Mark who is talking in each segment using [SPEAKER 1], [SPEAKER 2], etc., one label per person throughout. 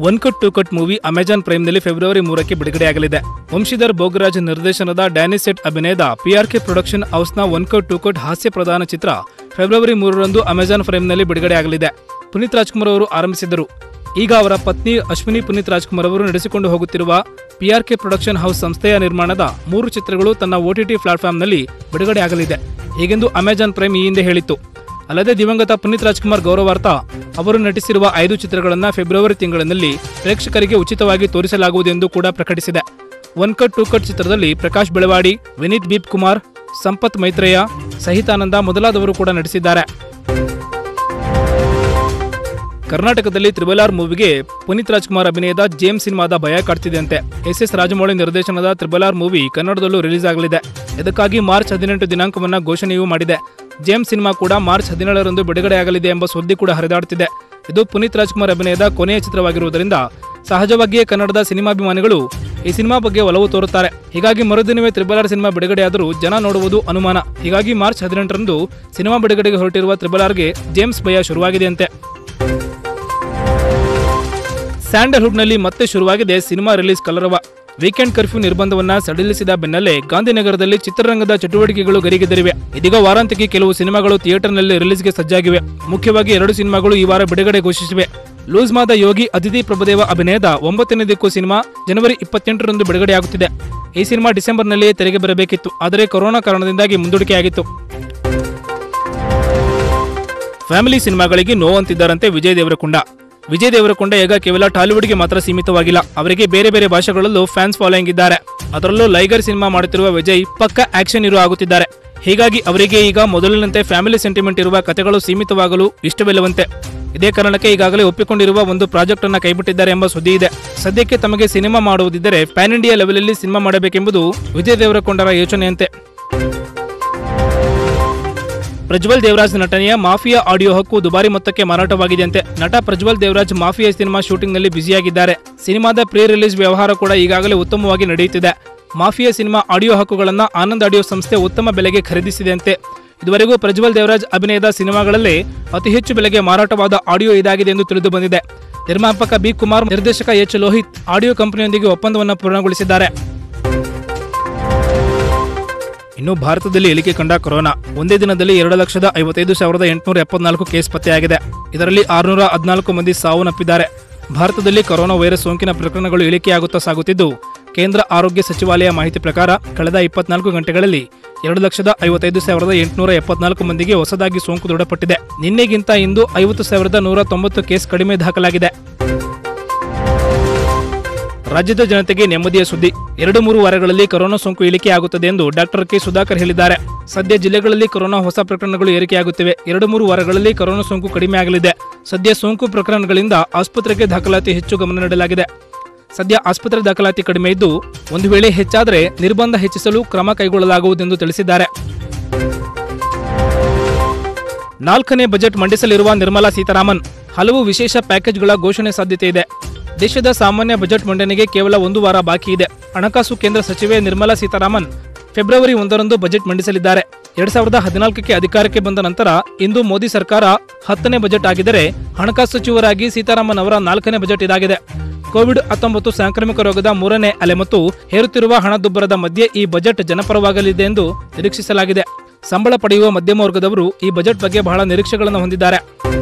[SPEAKER 1] one cut two cut movie Amazon ಪ್ರೈಮ್ನಲ್ಲಿ February ಮೂರಕ್ಕೆ ಬಿಡುಗಡೆಯಾಗಲಿದೆ ವಂಶೀಧರ್ ಭೋಗರಾಜ್ ನಿರ್ದೇಶನದ ಡ್ಯಾನಿ ಸೆಟ್ ಅಭಿನಯದ ಪಿಆರ್ಕೆ ಪ್ರೊಡಕ್ಷನ್ ಹೌಸ್ನ ಒನ್ ಕಟ್ ಟು ಕಟ್ ಹಾಸ್ಯ ಪ್ರಧಾನ ಚಿತ್ರ ಫೆಬ್ರವರಿ ಮೂರರಂದು ಅಮೆಜಾನ್ ಪ್ರೈಮ್ನಲ್ಲಿ ಬಿಡುಗಡೆಯಾಗಲಿದೆ ಪುನೀತ್ ರಾಜ್ಕುಮಾರ್ ಅವರು ಆರಂಭಿಸಿದರು ಈಗ ಅವರ ಪತ್ನಿ ಅಶ್ವಿನಿ ಪುನೀತ್ ರಾಜ್ಕುಮಾರ್ ಅವರು ನಡೆಸಿಕೊಂಡು ಹೋಗುತ್ತಿರುವ ಪಿಆರ್ಕೆ ಪ್ರೊಡಕ್ಷನ್ ಹೌಸ್ ಸಂಸ್ಥೆಯ ನಿರ್ಮಾಣದ ಮೂರು ಚಿತ್ರಗಳು ತನ್ನ ಓಟಿಟಿ ಪ್ಲಾಟ್ಫಾರ್ಮ್ನಲ್ಲಿ ಬಿಡುಗಡೆಯಾಗಲಿದೆ ಹೀಗೆಂದು ಅಮೆಜಾನ್ ಪ್ರೈಮ್ ಈ ಹಿಂದೆ ಹೇಳಿತ್ತು ಅಲ್ಲದೆ ದಿವಂಗತ ಪುನೀತ್ ರಾಜ್ಕುಮಾರ್ ಗೌರವಾರ್ಥ ಅವರು ನಟಿಸಿರುವ ಐದು ಚಿತ್ರಗಳನ್ನು ಫೆಬ್ರವರಿ ತಿಂಗಳಿನಲ್ಲಿ ಪ್ರೇಕ್ಷಕರಿಗೆ ಉಚಿತವಾಗಿ ತೋರಿಸಲಾಗುವುದೆಂದು ಕೂಡ ಪ್ರಕಟಿಸಿದೆ ಒನ್ ಕಟ್ ಟೂ ಕಟ್ ಚಿತ್ರದಲ್ಲಿ ಪ್ರಕಾಶ್ ಬೆಳವಾಡಿ ವಿನೀತ್ ಬೀಪ್ ಕುಮಾರ್ ಸಂಪತ್ ಮೈತ್ರೇಯ ಸಹಿತಾನಂದ ಮೊದಲಾದವರು ಕೂಡ ನಟಿಸಿದ್ದಾರೆ ಕರ್ನಾಟಕದಲ್ಲಿ ತ್ರಿಬಲ್ ಆರ್ ಮೂವಿಗೆ ಪುನೀತ್ ರಾಜ್ಕುಮಾರ್ ಅಭಿನಯದ ಜೇಮ್ಸ್ ಸಿನಿಮಾದ ಭಯ ಕಾಡ್ತಿದೆಯಂತೆ ಎಸ್ ಎಸ್ ರಾಜಮೌಳಿ ನಿರ್ದೇಶನದ ತ್ರಿಬಲ್ ಆರ್ ಮೂವಿ ಕನ್ನಡದಲ್ಲೂ ರಿಲೀಸ್ ಆಗಲಿದೆ ಇದಕ್ಕಾಗಿ ಮಾರ್ಚ್ ಹದಿನೆಂಟು ದಿನಾಂಕವನ್ನು ಘೋಷಣೆಯೂ ಮಾಡಿದೆ ಜೇಮ್ಸ್ ಸಿನಿಮಾ ಕೂಡ ಮಾರ್ಚ್ ಹದಿನೇಳರಂದು ಬಿಡುಗಡೆಯಾಗಲಿದೆ ಎಂಬ ಸುದ್ದಿ ಕೂಡ ಹರಿದಾಡುತ್ತಿದೆ ಇದು ಪುನೀತ್ ರಾಜ್ಕುಮಾರ್ ಅಭಿನಯದ ಕೊನೆಯ ಚಿತ್ರವಾಗಿರುವುದರಿಂದ ಸಹಜವಾಗಿಯೇ ಕನ್ನಡದ ಸಿನಿಮಾಭಿಮಾನಿಗಳು ಈ ಸಿನಿಮಾ ಬಗ್ಗೆ ಒಲವು ತೋರುತ್ತಾರೆ ಹೀಗಾಗಿ ಮರುದಿನವೇ ತ್ರಿಬಲ್ ಆರ್ ಸಿನಿಮಾ ಬಿಡುಗಡೆಯಾದರೂ ಜನ ನೋಡುವುದು ಅನುಮಾನ ಹೀಗಾಗಿ ಮಾರ್ಚ್ ಹದಿನೆಂಟರಂದು ಸಿನಿಮಾ ಬಿಡುಗಡೆಗೆ ಹೊರಟಿರುವ ತ್ರಿಬಲ್ ಆರ್ಗೆ ಜೇಮ್ಸ್ ಭಯ ಶುರುವಾಗಿದೆಯಂತೆ ಸ್ಯಾಂಡಲ್ವುಡ್ನಲ್ಲಿ ಮತ್ತೆ ಶುರುವಾಗಿದೆ ಸಿನಿಮಾ ರಿಲೀಸ್ ಕಲರವ ವೀಕೆಂಡ್ ಕರ್ಫ್ಯೂ ನಿರ್ಬಂಧವನ್ನ ಸಡಿಲಿಸಿದ ಬೆನ್ನಲ್ಲೇ ಗಾಂಧಿನಗರದಲ್ಲಿ ಚಿತ್ರರಂಗದ ಚಟುವಟಿಕೆಗಳು ಗರಿಗೆದರಿವೆ ಇದೀಗ ವಾರಾಂತ್ಯಕ್ಕೆ ಕೆಲವು ಸಿನಿಮಾಗಳು ಥಿಯೇಟರ್ನಲ್ಲಿ ರಿಲೀಸ್ಗೆ ಸಜ್ಜಾಗಿವೆ ಮುಖ್ಯವಾಗಿ ಎರಡು ಸಿನಿಮಾಗಳು ಈ ವಾರ ಬಿಡುಗಡೆ ಘೋಷಿಸಿವೆ ಲೂಸ್ ಮಾದ ಯೋಗಿ ಅದಿತಿ ಪ್ರಭುದೇವ ಅಭಿನಯದ ಒಂಬತ್ತನೇ ದಿಕ್ಕು ಸಿನಿಮಾ ಜನವರಿ ಇಪ್ಪತ್ತೆಂಟರಂದು ಬಿಡುಗಡೆಯಾಗುತ್ತಿದೆ ಈ ಸಿನಿಮಾ ಡಿಸೆಂಬರ್ನಲ್ಲಿಯೇ ತೆರೆಗೆ ಬರಬೇಕಿತ್ತು ಆದರೆ ಕೊರೋನಾ ಕಾರಣದಿಂದಾಗಿ ಮುಂದೂಡಿಕೆಯಾಗಿತ್ತು ಫ್ಯಾಮಿಲಿ ಸಿನಿಮಾಗಳಿಗೆ ನೋವಂತಿದ್ದಾರಂತೆ ವಿಜಯ್ ದೇವರಕೊಂಡ ವಿಜಯ್ ದೇವರಕೊಂಡ ಈಗ ಕೇವಲ ಟಾಲಿವುಡ್ಗೆ ಮಾತ್ರ ಸೀಮಿತವಾಗಿಲ್ಲ ಅವರಿಗೆ ಬೇರೆ ಬೇರೆ ಭಾಷೆಗಳಲ್ಲೂ ಫ್ಯಾನ್ಸ್ ಫಾಲೋಯಿಂಗ್ ಇದ್ದಾರೆ ಅದರಲ್ಲೂ ಲೈಗರ್ ಸಿನಿಮಾ ಮಾಡುತ್ತಿರುವ ವಿಜಯ್ ಪಕ್ಕ ಆಕ್ಷನ್ ಹೀರೋ ಆಗುತ್ತಿದ್ದಾರೆ ಹೀಗಾಗಿ ಅವರಿಗೆ ಈಗ ಮೊದಲಿನಂತೆ ಫ್ಯಾಮಿಲಿ ಸೆಂಟಿಮೆಂಟ್ ಇರುವ ಕಥೆಗಳು ಸೀಮಿತವಾಗಲು ಇಷ್ಟವಿಲ್ಲವಂತೆ ಇದೇ ಕಾರಣಕ್ಕೆ ಈಗಾಗಲೇ ಒಪ್ಪಿಕೊಂಡಿರುವ ಒಂದು ಪ್ರಾಜೆಕ್ಟ್ ಅನ್ನ ಕೈಬಿಟ್ಟಿದ್ದಾರೆ ಎಂಬ ಸುದ್ದಿ ಇದೆ ಸದ್ಯಕ್ಕೆ ತಮಗೆ ಸಿನಿಮಾ ಮಾಡುವುದಿದ್ದರೆ ಪ್ಯಾನ್ ಇಂಡಿಯಾ ಲೆವೆಲಲ್ಲಿ ಸಿನಿಮಾ ಮಾಡಬೇಕೆಂಬುದು ವಿಜಯ್ ದೇವರಕೊಂಡರ ಯೋಚನೆಯಂತೆ ಪ್ರಜ್ವಲ್ ದೇವರಾಜ್ ನಟನೆಯ ಮಾಫಿಯಾ ಆಡಿಯೋ ಹಕ್ಕು ದುಬಾರಿ ಮೊತ್ತಕ್ಕೆ ಮಾರಾಟವಾಗಿದೆಯಂತೆ ನಟ ಪ್ರಜ್ವಲ್ ದೇವರಾಜ್ ಮಾಫಿಯಾ ಸಿನಿಮಾ ಶೂಟಿಂಗ್ನಲ್ಲಿ ಬ್ಯುಸಿಯಾಗಿದ್ದಾರೆ ಸಿನಿಮಾದ ಪ್ರೀ ರಿಲೀಸ್ ವ್ಯವಹಾರ ಕೂಡ ಈಗಾಗಲೇ ಉತ್ತಮವಾಗಿ ನಡೆಯುತ್ತಿದೆ ಮಾಫಿಯಾ ಸಿನಿಮಾ ಆಡಿಯೋ ಹಕ್ಕುಗಳನ್ನ ಆನಂದ್ ಆಡಿಯೋ ಸಂಸ್ಥೆ ಉತ್ತಮ ಬೆಲೆಗೆ ಖರೀದಿಸಿದೆಯಂತೆ ಇದುವರೆಗೂ ಪ್ರಜ್ವಲ್ ದೇವರಾಜ್ ಅಭಿನಯದ ಸಿನಿಮಾಗಳಲ್ಲಿ ಅತಿ ಹೆಚ್ಚು ಬೆಲೆಗೆ ಮಾರಾಟವಾದ ಆಡಿಯೋ ಇದಾಗಿದೆ ಎಂದು ತಿಳಿದು ಬಂದಿದೆ ನಿರ್ಮಾಪಕ ಬಿ ಕುಮಾರ್ ನಿರ್ದೇಶಕ ಎಚ್ ಲೋಹಿತ್ ಆಡಿಯೋ ಕಂಪನಿಯೊಂದಿಗೆ ಒಪ್ಪಂದವನ್ನು ಪೂರ್ಣಗೊಳಿಸಿದ್ದಾರೆ ಇನ್ನು ಭಾರತದಲ್ಲಿ ಇಳಿಕೆ ಕಂಡ ಕೊರೋನಾ ಒಂದೇ ದಿನದಲ್ಲಿ ಎರಡು ಲಕ್ಷದ ಐವತ್ತೈದು ಸಾವಿರದ ಎಂಟುನೂರ ಎಪ್ಪತ್ನಾಲ್ಕು ಕೇಸ್ ಪತ್ತೆಯಾಗಿದೆ ಇದರಲ್ಲಿ ಆರುನೂರ ಹದಿನಾಲ್ಕು ಮಂದಿ ಸಾವನ್ನಪ್ಪಿದ್ದಾರೆ ಭಾರತದಲ್ಲಿ ಕೊರೋನಾ ವೈರಸ್ ಸೋಂಕಿನ ಪ್ರಕರಣಗಳು ಇಳಿಕೆಯಾಗುತ್ತಾ ಸಾಗುತ್ತಿದ್ದು ಕೇಂದ್ರ ಆರೋಗ್ಯ ಸಚಿವಾಲಯ ಮಾಹಿತಿ ಪ್ರಕಾರ ಕಳೆದ ಇಪ್ಪತ್ನಾಲ್ಕು ಗಂಟೆಗಳಲ್ಲಿ ಎರಡು ಲಕ್ಷದ ಐವತ್ತೈದು ಸಾವಿರದ ಎಂಟುನೂರ ಎಪ್ಪತ್ನಾಲ್ಕು ಮಂದಿಗೆ ಹೊಸದಾಗಿ ಸೋಂಕು ದೃಢಪಟ್ಟಿದೆ ನಿನ್ನೆಗಿಂತ ಇಂದು ಐವತ್ತು ಸಾವಿರದ ನೂರ ತೊಂಬತ್ತು ಕೇಸ್ ಕಡಿಮೆ ದಾಖಲಾಗಿದೆ ರಾಜ್ಯದ ಜನತೆಗೆ ನೆಮ್ಮದಿಯ ಸುದ್ದಿ ಎರಡು ಮೂರು ವಾರಗಳಲ್ಲಿ ಕೊರೋನಾ ಸೋಂಕು ಇಳಿಕೆಯಾಗುತ್ತದೆ ಎಂದು ಡಾಕ್ಟರ್ ಕೆ ಸುಧಾಕರ್ ಹೇಳಿದ್ದಾರೆ ಸದ್ಯ ಜಿಲ್ಲೆಗಳಲ್ಲಿ ಕೊರೋನಾ ಹೊಸ ಪ್ರಕರಣಗಳು ಏರಿಕೆಯಾಗುತ್ತಿವೆ ಎರಡು ಮೂರು ವಾರಗಳಲ್ಲಿ ಕೊರೋನಾ ಸೋಂಕು ಕಡಿಮೆ ಆಗಲಿದೆ ಸದ್ಯ ಸೋಂಕು ಪ್ರಕರಣಗಳಿಂದ ಆಸ್ಪತ್ರೆಗೆ ದಾಖಲಾತಿ ಹೆಚ್ಚು ಗಮನ ನೀಡಲಾಗಿದೆ ಸದ್ಯ ಆಸ್ಪತ್ರೆ ದಾಖಲಾತಿ ಕಡಿಮೆ ಇದ್ದು ಒಂದು ವೇಳೆ ಹೆಚ್ಚಾದರೆ ನಿರ್ಬಂಧ ಹೆಚ್ಚಿಸಲು ಕ್ರಮ ಕೈಗೊಳ್ಳಲಾಗುವುದೆಂದು ತಿಳಿಸಿದ್ದಾರೆ ನಾಲ್ಕನೇ ಬಜೆಟ್ ಮಂಡಿಸಲಿರುವ ನಿರ್ಮಲಾ ಸೀತಾರಾಮನ್ ಹಲವು ವಿಶೇಷ ಪ್ಯಾಕೇಜ್ಗಳ ಘೋಷಣೆ ಸಾಧ್ಯತೆ ಇದೆ ದೇಶದ ಸಾಮಾನ್ಯ ಬಜೆಟ್ ಮಂಡನೆಗೆ ಕೇವಲ ಒಂದು ವಾರ ಬಾಕಿ ಇದೆ ಹಣಕಾಸು ಕೇಂದ್ರ ಸಚಿವೆ ನಿರ್ಮಲಾ ಸೀತಾರಾಮನ್ ಫೆಬ್ರವರಿ ಒಂದರಂದು ಬಜೆಟ್ ಮಂಡಿಸಲಿದ್ದಾರೆ ಎರಡ್ ಸಾವಿರದ ಹದಿನಾಲ್ಕಕ್ಕೆ ಅಧಿಕಾರಕ್ಕೆ ಬಂದ ನಂತರ ಇಂದು ಮೋದಿ ಸರ್ಕಾರ ಹತ್ತನೇ ಬಜೆಟ್ ಆಗಿದ್ದರೆ ಹಣಕಾಸು ಸಚಿವರಾಗಿ ಸೀತಾರಾಮನ್ ಅವರ ನಾಲ್ಕನೇ ಬಜೆಟ್ ಇದಾಗಿದೆ ಕೋವಿಡ್ ಹತ್ತೊಂಬತ್ತು ಸಾಂಕ್ರಾಮಿಕ ರೋಗದ ಮೂರನೇ ಅಲೆ ಮತ್ತು ಹೇರುತ್ತಿರುವ ಹಣದುಬ್ಬರದ ಮಧ್ಯೆ ಈ ಬಜೆಟ್ ಜನಪರವಾಗಲಿದೆ ಎಂದು ನಿರೀಕ್ಷಿಸಲಾಗಿದೆ ಸಂಬಳ ಪಡೆಯುವ ಮಧ್ಯಮ ವರ್ಗದವರು ಈ ಬಜೆಟ್ ಬಗ್ಗೆ ಬಹಳ ನಿರೀಕ್ಷೆಗಳನ್ನು ಹೊಂದಿದ್ದಾರೆ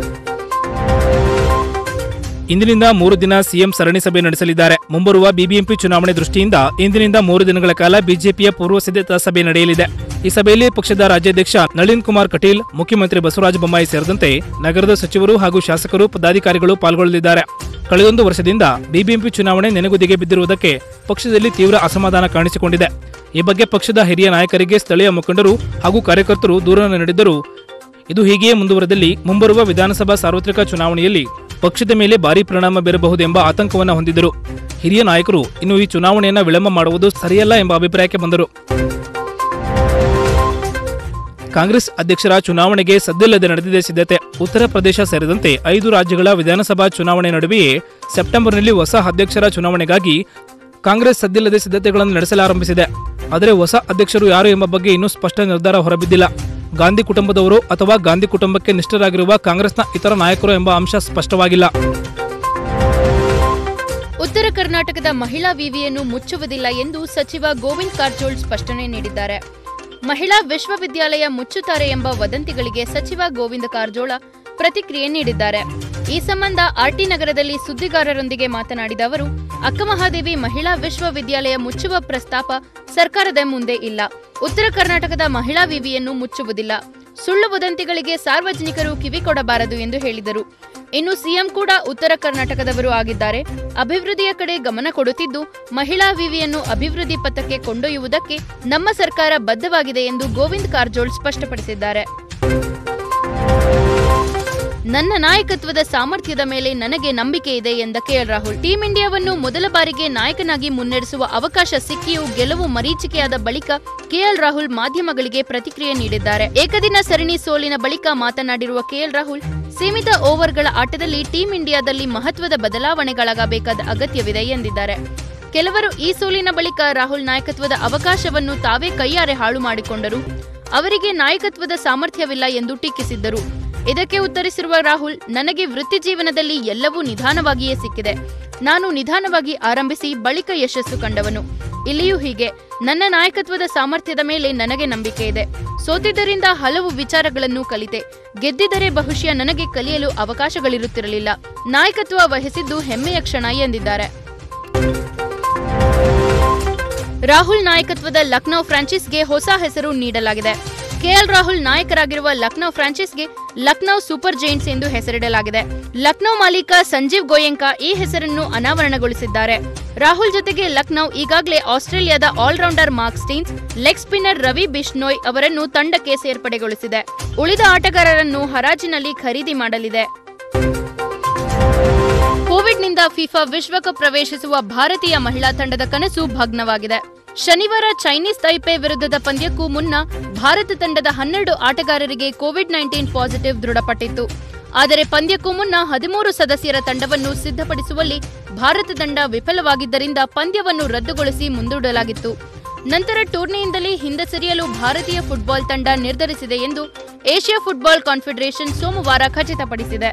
[SPEAKER 1] ಇಂದಿನಿಂದ ಮೂರು ದಿನ ಸಿಎಂ ಸರಣಿ ಸಭೆ ನಡೆಸಲಿದ್ದಾರೆ ಮುಂಬರುವ ಬಿಬಿಎಂಪಿ ಚುನಾವಣೆ ದೃಷ್ಟಿಯಿಂದ ಇಂದಿನಿಂದ ಮೂರು ದಿನಗಳ ಕಾಲ ಬಿಜೆಪಿಯ ಪೂರ್ವ ಸಿದ್ಧತಾ ಸಭೆ ನಡೆಯಲಿದೆ ಈ ಸಭೆಯಲ್ಲಿ ಪಕ್ಷದ ರಾಜ್ಯಾಧ್ಯಕ್ಷ ನಳಿನ್ ಕುಮಾರ್ ಕಟೀಲ್ ಮುಖ್ಯಮಂತ್ರಿ ಬಸವರಾಜ ಬೊಮ್ಮಾಯಿ ಸೇರಿದಂತೆ ನಗರದ ಸಚಿವರು ಹಾಗೂ ಶಾಸಕರು ಪದಾಧಿಕಾರಿಗಳು ಪಾಲ್ಗೊಳ್ಳಲಿದ್ದಾರೆ ಕಳೆದೊಂದು ವರ್ಷದಿಂದ ಬಿಬಿಎಂಪಿ ಚುನಾವಣೆ ನೆನೆಗುದಿಗೆ ಬಿದ್ದಿರುವುದಕ್ಕೆ ಪಕ್ಷದಲ್ಲಿ ತೀವ್ರ ಅಸಮಾಧಾನ ಕಾಣಿಸಿಕೊಂಡಿದೆ ಈ ಬಗ್ಗೆ ಪಕ್ಷದ ಹಿರಿಯ ನಾಯಕರಿಗೆ ಸ್ಥಳೀಯ ಮುಖಂಡರು ಹಾಗೂ ಕಾರ್ಯಕರ್ತರು ದೂರನ್ನು ನೀಡಿದ್ದರು ಇದು ಹೀಗೆಯೇ ಮುಂದುವರೆದಲ್ಲಿ ಮುಂಬರುವ ವಿಧಾನಸಭಾ ಸಾರ್ವತ್ರಿಕ ಚುನಾವಣೆಯಲ್ಲಿ ಪಕ್ಷದ ಮೇಲೆ ಭಾರೀ ಪರಿಣಾಮ ಬೀರಬಹುದೆಂಬ ಆತಂಕವನ್ನು ಹೊಂದಿದ್ದರು ಹಿರಿಯ ನಾಯಕರು ಇನ್ನು ಈ ಚುನಾವಣೆಯನ್ನ ವಿಳಂಬ ಮಾಡುವುದು ಸರಿಯಲ್ಲ ಎಂಬ ಅಭಿಪ್ರಾಯಕ್ಕೆ ಬಂದರು ಕಾಂಗ್ರೆಸ್ ಅಧ್ಯಕ್ಷರ ಚುನಾವಣೆಗೆ ಸದ್ದಿಲ್ಲದೆ ನಡೆದಿದೆ ಸಿದ್ಧತೆ ಉತ್ತರ ಪ್ರದೇಶ ಸೇರಿದಂತೆ ಐದು ರಾಜ್ಯಗಳ ವಿಧಾನಸಭಾ ಚುನಾವಣೆ ನಡುವೆಯೇ ಸೆಪ್ಟೆಂಬರ್ನಲ್ಲಿ ಹೊಸ ಅಧ್ಯಕ್ಷರ ಚುನಾವಣೆಗಾಗಿ ಕಾಂಗ್ರೆಸ್ ಸದ್ದಿಲ್ಲದೆ ಸಿದ್ಧತೆಗಳನ್ನು ನಡೆಸಲಾರಂಭಿಸಿದೆ ಆದರೆ ಹೊಸ ಅಧ್ಯಕ್ಷರು ಯಾರು ಎಂಬ ಬಗ್ಗೆ ಇನ್ನೂ ಸ್ಪಷ್ಟ ನಿರ್ಧಾರ ಹೊರಬಿದ್ದಿಲ್ಲ ಗಾಂಧಿ ಕುಟುಂಬದವರು ಅಥವಾ ಗಾಂಧಿ ಕುಟುಂಬಕ್ಕೆ ನಿಷ್ಠರಾಗಿರುವ ಕಾಂಗ್ರೆಸ್ನ ಇತರ ನಾಯಕರು ಎಂಬ ಅಂಶ ಸ್ಪಷ್ಟವಾಗಿಲ್ಲ
[SPEAKER 2] ಉತ್ತರ ಕರ್ನಾಟಕದ ಮಹಿಳಾ ವಿವಿಯನ್ನು ಮುಚ್ಚುವುದಿಲ್ಲ ಎಂದು ಸಚಿವ ಗೋವಿಂದ್ ಕಾರಜೋಳ್ ಸ್ಪಷ್ಟನೆ ನೀಡಿದ್ದಾರೆ ಮಹಿಳಾ ವಿಶ್ವವಿದ್ಯಾಲಯ ಮುಚ್ಚುತ್ತಾರೆ ಎಂಬ ವದಂತಿಗಳಿಗೆ ಸಚಿವ ಗೋವಿಂದ ಕಾರಜೋಳ ಪ್ರತಿಕ್ರಿಯೆ ನೀಡಿದ್ದಾರೆ ಈ ಸಂಬಂಧ ಆರ್ಟಿ ನಗರದಲ್ಲಿ ಸುದ್ದಿಗಾರರೊಂದಿಗೆ ಮಾತನಾಡಿದ ಅವರು ಅಕ್ಕಮಹಾದೇವಿ ಮಹಿಳಾ ವಿಶ್ವವಿದ್ಯಾಲಯ ಮುಚ್ಚುವ ಪ್ರಸ್ತಾಪ ಸರ್ಕಾರದ ಮುಂದೆ ಇಲ್ಲ ಉತ್ತರ ಕರ್ನಾಟಕದ ಮಹಿಳಾ ವಿವಿಯನ್ನು ಮುಚ್ಚುವುದಿಲ್ಲ ಸುಳ್ಳು ವದಂತಿಗಳಿಗೆ ಸಾರ್ವಜನಿಕರು ಕಿವಿಕೊಡಬಾರದು ಎಂದು ಹೇಳಿದರು ಇನ್ನು ಸಿಎಂ ಕೂಡ ಉತ್ತರ ಕರ್ನಾಟಕದವರು ಆಗಿದ್ದಾರೆ ಅಭಿವೃದ್ಧಿಯ ಕಡೆ ಗಮನ ಕೊಡುತ್ತಿದ್ದು ಮಹಿಳಾ ವಿವಿಯನ್ನು ಅಭಿವೃದ್ಧಿ ಪಥಕ್ಕೆ ಕೊಂಡೊಯ್ಯುವುದಕ್ಕೆ ನಮ್ಮ ಸರ್ಕಾರ ಬದ್ಧವಾಗಿದೆ ಎಂದು ಗೋವಿಂದ್ ಕಾರಜೋಳ್ ಸ್ಪಷ್ಟಪಡಿಸಿದ್ದಾರೆ ನನ್ನ ನಾಯಕತ್ವದ ಸಾಮರ್ಥ್ಯದ ಮೇಲೆ ನನಗೆ ನಂಬಿಕೆ ಇದೆ ಎಂದ ಕೆಎಲ್ ರಾಹುಲ್ ಟೀಂ ಇಂಡಿಯಾವನ್ನು ಮೊದಲ ಬಾರಿಗೆ ನಾಯಕನಾಗಿ ಮುನ್ನಡೆಸುವ ಅವಕಾಶ ಸಿಕ್ಕಿಯೂ ಗೆಲುವು ಮರೀಚಿಕೆಯಾದ ಬಳಿಕ ಕೆಎಲ್ ರಾಹುಲ್ ಮಾಧ್ಯಮಗಳಿಗೆ ಪ್ರತಿಕ್ರಿಯೆ ನೀಡಿದ್ದಾರೆ ಏಕದಿನ ಸರಣಿ ಸೋಲಿನ ಬಳಿಕ ಮಾತನಾಡಿರುವ ಕೆಎಲ್ ರಾಹುಲ್ ಸೀಮಿತ ಓವರ್ಗಳ ಆಟದಲ್ಲಿ ಟೀಂ ಇಂಡಿಯಾದಲ್ಲಿ ಮಹತ್ವದ ಬದಲಾವಣೆಗಳಾಗಬೇಕಾದ ಅಗತ್ಯವಿದೆ ಎಂದಿದ್ದಾರೆ ಕೆಲವರು ಈ ಸೋಲಿನ ಬಳಿಕ ರಾಹುಲ್ ನಾಯಕತ್ವದ ಅವಕಾಶವನ್ನು ತಾವೇ ಕೈಯಾರೆ ಹಾಳು ಮಾಡಿಕೊಂಡರು ಅವರಿಗೆ ನಾಯಕತ್ವದ ಸಾಮರ್ಥ್ಯವಿಲ್ಲ ಎಂದು ಟೀಕಿಸಿದ್ದರು ಇದಕ್ಕೆ ಉತ್ತರಿಸಿರುವ ರಾಹುಲ್ ನನಗೆ ವೃತ್ತಿ ಜೀವನದಲ್ಲಿ ಎಲ್ಲವೂ ನಿಧಾನವಾಗಿಯೇ ಸಿಕ್ಕಿದೆ ನಾನು ನಿಧಾನವಾಗಿ ಆರಂಭಿಸಿ ಬಳಿಕ ಯಶಸ್ಸು ಕಂಡವನು ಇಲ್ಲಿಯೂ ಹೀಗೆ ನನ್ನ ನಾಯಕತ್ವದ ಸಾಮರ್ಥ್ಯದ ಮೇಲೆ ನನಗೆ ನಂಬಿಕೆ ಇದೆ ಸೋತಿದ್ದರಿಂದ ಹಲವು ವಿಚಾರಗಳನ್ನು ಕಲಿತೆ ಗೆದ್ದಿದ್ದರೆ ಬಹುಶಃ ನನಗೆ ಕಲಿಯಲು ಅವಕಾಶಗಳಿರುತ್ತಿರಲಿಲ್ಲ ನಾಯಕತ್ವ ವಹಿಸಿದ್ದು ಹೆಮ್ಮೆಯ ಕ್ಷಣ ಎಂದಿದ್ದಾರೆ ರಾಹುಲ್ ನಾಯಕತ್ವದ ಲಕ್ನೋ ಫ್ರಾಂಚೈಸ್ಗೆ ಹೊಸ ಹೆಸರು ನೀಡಲಾಗಿದೆ ಕೆಎಲ್ ರಾಹುಲ್ ನಾಯಕರಾಗಿರುವ ಲಕ್ನೋ ಫ್ರಾಂಚೈಸ್ಗೆ ಲಕ್ನೋ ಸೂಪರ್ ಜೈಂಟ್ಸ್ ಎಂದು ಹೆಸರಿಡಲಾಗಿದೆ ಲಕ್ನೋ ಮಾಲೀಕ ಸಂಜೀವ್ ಗೋಯಂಕಾ ಈ ಹೆಸರನ್ನು ಅನಾವರಣಗೊಳಿಸಿದ್ದಾರೆ ರಾಹುಲ್ ಜೊತೆಗೆ ಲಕ್ನೋ ಈಗಾಗಲೇ ಆಸ್ಟ್ರೇಲಿಯಾದ allrounder Mark Stoinis leg spinner Ravi Bishnoi ಅವರನ್ನು ತಂಡಕ್ಕೆ ಸೇರ್ಪಡೆಗೊಳಿಸಿದೆ ಉಳಿದ ಆಟಗಾರರನ್ನು ಹರಾಜಿನಲ್ಲಿ ಖರೀದಿ ಮಾಡಲಿದೆ ಕೋವಿಡ್ನಿಂದ ಫಿಫಾ ವಿಶ್ವಕಪ್ ಪ್ರವೇಶಿಸುವ ಭಾರತೀಯ ಮಹಿಳಾ ತಂಡದ ಕನಸು ಭಗ್ನವಾಗಿದೆ ಶನಿವಾರ ಚೈನೀಸ್ ತೈಪೆ ವಿರುದ್ಧದ ಪಂದ್ಯಕ್ಕೂ ಮುನ್ನ ಭಾರತ ತಂಡದ ಹನ್ನೆರಡು ಆಟಗಾರರಿಗೆ ಕೋವಿಡ್ ನೈನ್ಟೀನ್ ಪಾಸಿಟಿವ್ ದೃಢಪಟ್ಟಿತ್ತು ಆದರೆ ಪಂದ್ಯಕ್ಕೂ ಮುನ್ನ ಹದಿಮೂರು ಸದಸ್ಯರ ತಂಡವನ್ನು ಸಿದ್ಧಪಡಿಸುವಲ್ಲಿ ಭಾರತ ತಂಡ ವಿಫಲವಾಗಿದ್ದರಿಂದ ಪಂದ್ಯವನ್ನು ರದ್ದುಗೊಳಿಸಿ ಮುಂದೂಡಲಾಗಿತ್ತು ನಂತರ ಟೂರ್ನಿಯಿಂದಲೇ ಹಿಂದೆ ಸರಿಯಲು ಭಾರತೀಯ ಫುಟ್ಬಾಲ್ ತಂಡ ನಿರ್ಧರಿಸಿದೆ ಎಂದು ಏಷ್ಯಾ ಫುಟ್ಬಾಲ್ ಕಾನ್ಫೆಡರೇಷನ್ ಸೋಮವಾರ ಖಚಿತಪಡಿಸಿದೆ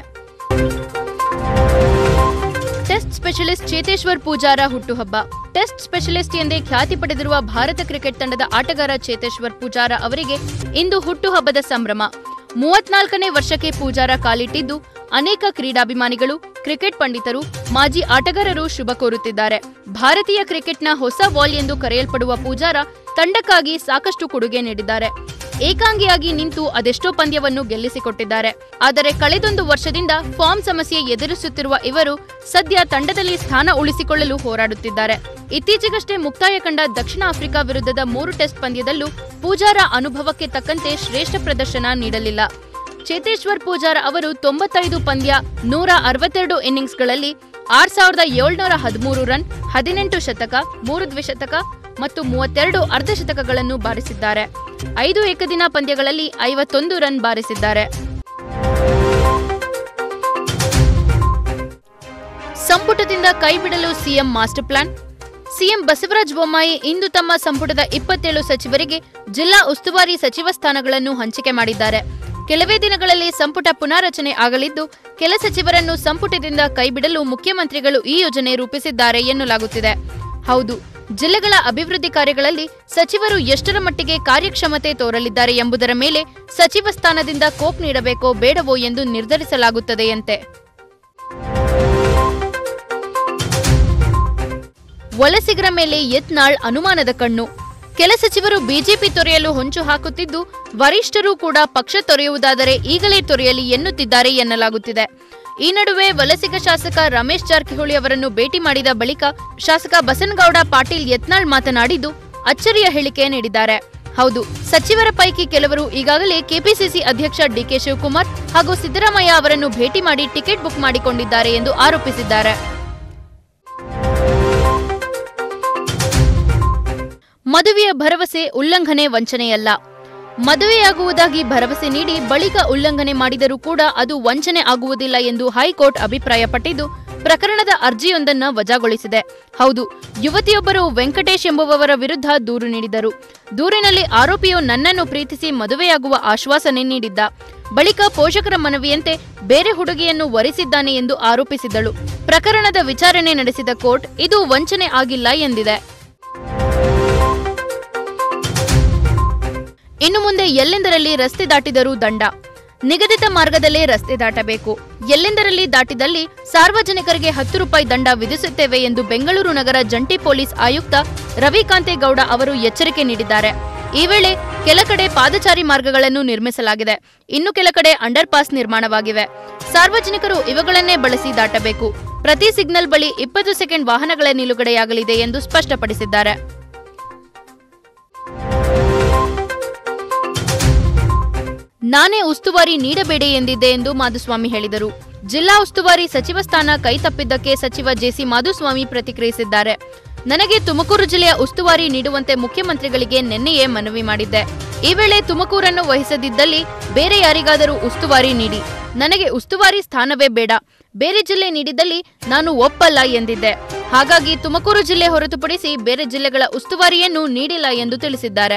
[SPEAKER 2] ಟೆಸ್ಟ್ ಸ್ಪೆಷಲಿಸ್ಟ್ ಚೇತೇಶ್ವರ್ ಪೂಜಾರ ಹುಟ್ಟುಹಬ್ಬ ಟೆಸ್ಟ್ ಸ್ಪೆಷಲಿಸ್ಟ್ ಎಂದೇ ಖ್ಯಾತಿ ಪಡೆದಿರುವ ಭಾರತ ಕ್ರಿಕೆಟ್ ತಂಡದ ಆಟಗಾರ ಚೇತೇಶ್ವರ್ ಪೂಜಾರ ಅವರಿಗೆ ಇಂದು ಹುಟ್ಟುಹಬ್ಬದ ಸಂಭ್ರಮ ಮೂವತ್ನಾಲ್ಕನೇ ವರ್ಷಕ್ಕೆ ಪೂಜಾರ ಕಾಲಿಟ್ಟಿದ್ದು ಅನೇಕ ಕ್ರೀಡಾಭಿಮಾನಿಗಳು ಕ್ರಿಕೆಟ್ ಪಂಡಿತರು ಮಾಜಿ ಆಟಗಾರರು ಶುಭ ಕೋರುತ್ತಿದ್ದಾರೆ ಭಾರತೀಯ ಕ್ರಿಕೆಟ್ನ ಹೊಸ ವಾಲ್ ಎಂದು ಕರೆಯಲ್ಪಡುವ ಪೂಜಾರ ತಂಡಕ್ಕಾಗಿ ಸಾಕಷ್ಟು ಕೊಡುಗೆ ನೀಡಿದ್ದಾರೆ ಏಕಾಂಗಿಯಾಗಿ ನಿಂತು ಅದೆಷ್ಟೋ ಪಂದ್ಯವನ್ನು ಗೆಲ್ಲಿಸಿಕೊಟ್ಟಿದ್ದಾರೆ ಆದರೆ ಕಳೆದೊಂದು ವರ್ಷದಿಂದ ಫಾರ್ಮ್ ಸಮಸ್ಯೆ ಎದುರಿಸುತ್ತಿರುವ ಇವರು ಸದ್ಯ ತಂಡದಲ್ಲಿ ಸ್ಥಾನ ಉಳಿಸಿಕೊಳ್ಳಲು ಹೋರಾಡುತ್ತಿದ್ದಾರೆ ಇತ್ತೀಚೆಗಷ್ಟೇ ಮುಕ್ತಾಯ ಕಂಡ ದಕ್ಷಿಣ ಆಫ್ರಿಕಾ ವಿರುದ್ಧದ ಮೂರು ಟೆಸ್ಟ್ ಪಂದ್ಯದಲ್ಲೂ ಪೂಜಾರ ಅನುಭವಕ್ಕೆ ತಕ್ಕಂತೆ ಶ್ರೇಷ್ಠ ಪ್ರದರ್ಶನ ನೀಡಲಿಲ್ಲ ಚೇತೇಶ್ವರ್ ಪೂಜಾರ ಅವರು ತೊಂಬತ್ತೈದು ಪಂದ್ಯ ನೂರ ಅರವತ್ತೆರಡು ಇನ್ನಿಂಗ್ಸ್ಗಳಲ್ಲಿ ಆರ್ ಸಾವಿರದ ಏಳ್ನೂರ ಹದಿಮೂರು ರನ್ ಹದಿನೆಂಟು ಶತಕ ಮೂರು ದ್ವಿಶತಕ ಮತ್ತು ಮೂವತ್ತೆರಡು ಅರ್ಧಶತಕಗಳನ್ನು ಬಾರಿಸಿದ್ದಾರೆ ಐದು ಏಕದಿನ ಪಂದ್ಯಗಳಲ್ಲಿ ಐವತ್ತೊಂದು ರನ್ ಬಾರಿಸಿದ್ದಾರೆ ಸಂಪುಟದಿಂದ ಕೈಬಿಡಲು CM master plan CM Basavaraj Bommai ಇಂದು ತಮ್ಮ ಸಂಪುಟದ ಇಪ್ಪತ್ತೇಳು ಸಚಿವರಿಗೆ ಜಿಲ್ಲಾ ಉಸ್ತುವಾರಿ ಸಚಿವ ಸ್ಥಾನಗಳನ್ನು ಹಂಚಿಕೆ ಮಾಡಿದ್ದಾರೆ ಕೆಲವೇ ದಿನಗಳಲ್ಲಿ ಸಂಪುಟ ಪುನಾರಚನೆ ಆಗಲಿದ್ದು ಕೆಲ ಸಚಿವರನ್ನು ಸಂಪುಟದಿಂದ ಕೈಬಿಡಲು ಮುಖ್ಯಮಂತ್ರಿಗಳು ಈ ಯೋಜನೆ ರೂಪಿಸಿದ್ದಾರೆ ಎನ್ನಲಾಗುತ್ತಿದೆ ಹೌದು ಜಿಲ್ಲೆಗಳ ಅಭಿವೃದ್ಧಿ ಕಾರ್ಯಗಳಲ್ಲಿ ಸಚಿವರು ಎಷ್ಟರ ಮಟ್ಟಿಗೆ ಕಾರ್ಯಕ್ಷಮತೆ ತೋರಲಿದ್ದಾರೆ ಎಂಬುದರ ಮೇಲೆ ಸಚಿವ ಸ್ಥಾನದಿಂದ ಕೋಪ್ ನೀಡಬೇಕೋ ಬೇಡವೋ ಎಂದು ನಿರ್ಧರಿಸಲಾಗುತ್ತದೆಯಂತೆ ವಲಸಿಗರ ಮೇಲೆ ಯತ್ನಾಳ್ ಅನುಮಾನದ ಕಣ್ಣು ಕೆಲ ಸಚಿವರು ಬಿಜೆಪಿ ತೊರೆಯಲು ಹೊಂಚು ಹಾಕುತ್ತಿದ್ದು ವರಿಷ್ಠರು ಕೂಡ ಪಕ್ಷ ತೊರೆಯುವುದಾದರೆ ಈಗಲೇ ತೊರೆಯಲಿ ಎನ್ನುತ್ತಿದ್ದಾರೆ ಎನ್ನಲಾಗುತ್ತಿದೆ ಈ ನಡುವೆ ವಲಸಿಗ ಶಾಸಕ ರಮೇಶ್ ಜಾರಕಿಹೊಳಿ ಅವರನ್ನು ಭೇಟಿ ಮಾಡಿದ ಬಳಿಕ ಶಾಸಕ ಬಸನಗೌಡ ಪಾಟೀಲ್ ಯತ್ನಾಳ್ ಮಾತನಾಡಿದ್ದು ಅಚ್ಚರಿಯ ಹೇಳಿಕೆ ನೀಡಿದ್ದಾರೆ ಹೌದು ಸಚಿವರ ಪೈಕಿ ಕೆಲವರು ಈಗಾಗಲೇ ಕೆಪಿಸಿಸಿ ಅಧ್ಯಕ್ಷ ಡಿಕೆ ಶಿವಕುಮಾರ್ ಹಾಗೂ ಸಿದ್ದರಾಮಯ್ಯ ಅವರನ್ನು ಭೇಟಿ ಮಾಡಿ ಟಿಕೆಟ್ ಬುಕ್ ಮಾಡಿಕೊಂಡಿದ್ದಾರೆ ಎಂದು ಆರೋಪಿಸಿದ್ದಾರೆ ಮದುವೆಯ ಭರವಸೆ ಉಲ್ಲಂಘನೆ ವಂಚನೆಯಲ್ಲ ಮದುವೆಯಾಗುವುದಾಗಿ ಭರವಸೆ ನೀಡಿ ಬಳಿಕ ಉಲ್ಲಂಘನೆ ಮಾಡಿದರೂ ಕೂಡ ಅದು ವಂಚನೆ ಆಗುವುದಿಲ್ಲ ಎಂದು ಹೈಕೋರ್ಟ್ ಅಭಿಪ್ರಾಯಪಟ್ಟಿದ್ದು ಪ್ರಕರಣದ ಅರ್ಜಿಯೊಂದನ್ನ ವಜಾಗೊಳಿಸಿದೆ ಹೌದು ಯುವತಿಯೊಬ್ಬರು ವೆಂಕಟೇಶ್ ಎಂಬುವವರ ವಿರುದ್ಧ ದೂರು ನೀಡಿದರು ದೂರಿನಲ್ಲಿ ಆರೋಪಿಯು ನನ್ನನ್ನು ಪ್ರೀತಿಸಿ ಮದುವೆಯಾಗುವ ಆಶ್ವಾಸನೆ ನೀಡಿದ್ದ ಬಳಿಕ ಪೋಷಕರ ಮನವಿಯಂತೆ ಬೇರೆ ಹುಡುಗಿಯನ್ನು ವರಿಸಿದ್ದಾನೆ ಎಂದು ಆರೋಪಿಸಿದ್ದಳು ಪ್ರಕರಣದ ವಿಚಾರಣೆ ನಡೆಸಿದ ಕೋರ್ಟ್ ಇದು ವಂಚನೆ ಆಗಿಲ್ಲ ಎಂದಿದೆ ಇನ್ನು ಮುಂದೆ ಎಲ್ಲೆಂದರಲ್ಲಿ ರಸ್ತೆ ದಾಟಿದರೂ ದಂಡ ನಿಗದಿತ ಮಾರ್ಗದಲ್ಲೇ ರಸ್ತೆ ದಾಟಬೇಕು ಎಲ್ಲೆಂದರಲ್ಲಿ ದಾಟಿದಲ್ಲಿ ಸಾರ್ವಜನಿಕರಿಗೆ ಹತ್ತು ರೂಪಾಯಿ ದಂಡ ವಿಧಿಸುತ್ತೇವೆ ಎಂದು ಬೆಂಗಳೂರು ನಗರ ಜಂಟಿ ಪೊಲೀಸ್ ಆಯುಕ್ತ ರವಿಕಾಂತೇಗೌಡ ಅವರು ಎಚ್ಚರಿಕೆ ನೀಡಿದ್ದಾರೆ ಈ ವೇಳೆ ಕೆಲ ಕಡೆ ಪಾದಚಾರಿ ಮಾರ್ಗಗಳನ್ನು ನಿರ್ಮಿಸಲಾಗಿದೆ ಇನ್ನು ಕೆಲ ಕಡೆ ಅಂಡರ್ ಪಾಸ್ ನಿರ್ಮಾಣವಾಗಿವೆ ಸಾರ್ವಜನಿಕರು ಇವುಗಳನ್ನೇ ಬಳಸಿ ದಾಟಬೇಕು ಪ್ರತಿ ಸಿಗ್ನಲ್ ಬಳಿ ಇಪ್ಪತ್ತು ಸೆಕೆಂಡ್ ವಾಹನಗಳ ನಿಲುಗಡೆಯಾಗಲಿದೆ ಎಂದು ಸ್ಪಷ್ಟಪಡಿಸಿದ್ದಾರೆ ನಾನೇ ಉಸ್ತುವಾರಿ ನೀಡಬೇಡಿ ಎಂದಿದ್ದೆ ಎಂದು ಮಾಧುಸ್ವಾಮಿ ಹೇಳಿದರು ಜಿಲ್ಲಾ ಉಸ್ತುವಾರಿ ಸಚಿವ ಸ್ಥಾನ ಕೈತಪ್ಪಿದ್ದಕ್ಕೆ ಸಚಿವ ಜೆಸಿ ಮಾಧುಸ್ವಾಮಿ ಪ್ರತಿಕ್ರಿಯಿಸಿದ್ದಾರೆ ನನಗೆ ತುಮಕೂರು ಜಿಲ್ಲೆಯ ಉಸ್ತುವಾರಿ ನೀಡುವಂತೆ ಮುಖ್ಯಮಂತ್ರಿಗಳಿಗೆ ನಿನ್ನೆಯೇ ಮನವಿ ಮಾಡಿದ್ದೆ ಈ ವೇಳೆ ತುಮಕೂರನ್ನು ವಹಿಸದಿದ್ದಲ್ಲಿ ಬೇರೆ ಯಾರಿಗಾದರೂ ಉಸ್ತುವಾರಿ ನೀಡಿ ನನಗೆ ಉಸ್ತುವಾರಿ ಸ್ಥಾನವೇ ಬೇಡ ಬೇರೆ ಜಿಲ್ಲೆ ನೀಡಿದಲ್ಲಿ ನಾನು ಒಪ್ಪಲ್ಲ ಎಂದಿದ್ದೆ ಹಾಗಾಗಿ ತುಮಕೂರು ಜಿಲ್ಲೆ ಹೊರತುಪಡಿಸಿ ಬೇರೆ ಜಿಲ್ಲೆಗಳ ಉಸ್ತುವಾರಿಯನ್ನು ನೀಡಿಲ್ಲ ಎಂದು ತಿಳಿಸಿದ್ದಾರೆ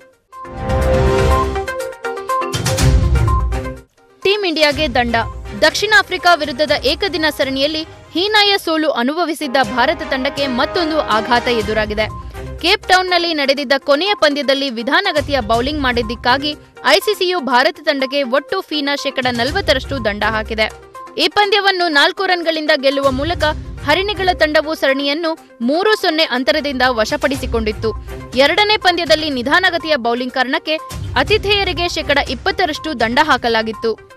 [SPEAKER 2] ಟೀಂ ಇಂಡಿಯಾಗೆ ದಂಡ ದಕ್ಷಿಣ ಆಫ್ರಿಕಾ ವಿರುದ್ಧದ ಏಕದಿನ ಸರಣಿಯಲ್ಲಿ ಹೀನಾಯ ಸೋಲು ಅನುಭವಿಸಿದ್ದ ಭಾರತ ತಂಡಕ್ಕೆ ಮತ್ತೊಂದು ಆಘಾತ ಎದುರಾಗಿದೆ ಕೇಪ್ ಟೌನ್ನಲ್ಲಿ ನಡೆದಿದ್ದ ಕೊನೆಯ ಪಂದ್ಯದಲ್ಲಿ ವಿಧಾನಗತಿಯ ಬೌಲಿಂಗ್ ಮಾಡಿದ್ದಕ್ಕಾಗಿ ಐಸಿಸಿಯು ಭಾರತ ತಂಡಕ್ಕೆ ಒಟ್ಟು ಫೀನಾ ಶೇಕಡ ನಲವತ್ತರಷ್ಟು ದಂಡ ಹಾಕಿದೆ ಈ ಪಂದ್ಯವನ್ನು ನಾಲ್ಕು ರನ್ಗಳಿಂದ ಗೆಲ್ಲುವ ಮೂಲಕ ಹರಿಣಿಗಳ ತಂಡವು ಸರಣಿಯನ್ನು ಮೂರು ಸೊನ್ನೆ ಅಂತರದಿಂದ ವಶಪಡಿಸಿಕೊಂಡಿತ್ತು ಎರಡನೇ ಪಂದ್ಯದಲ್ಲಿ ನಿಧಾನಗತಿಯ ಬೌಲಿಂಗ್ ಕಾರಣಕ್ಕೆ ಅತಿಥೇಯರಿಗೆ ಶೇಕಡ ಇಪ್ಪತ್ತರಷ್ಟು ದಂಡ ಹಾಕಲಾಗಿತ್ತು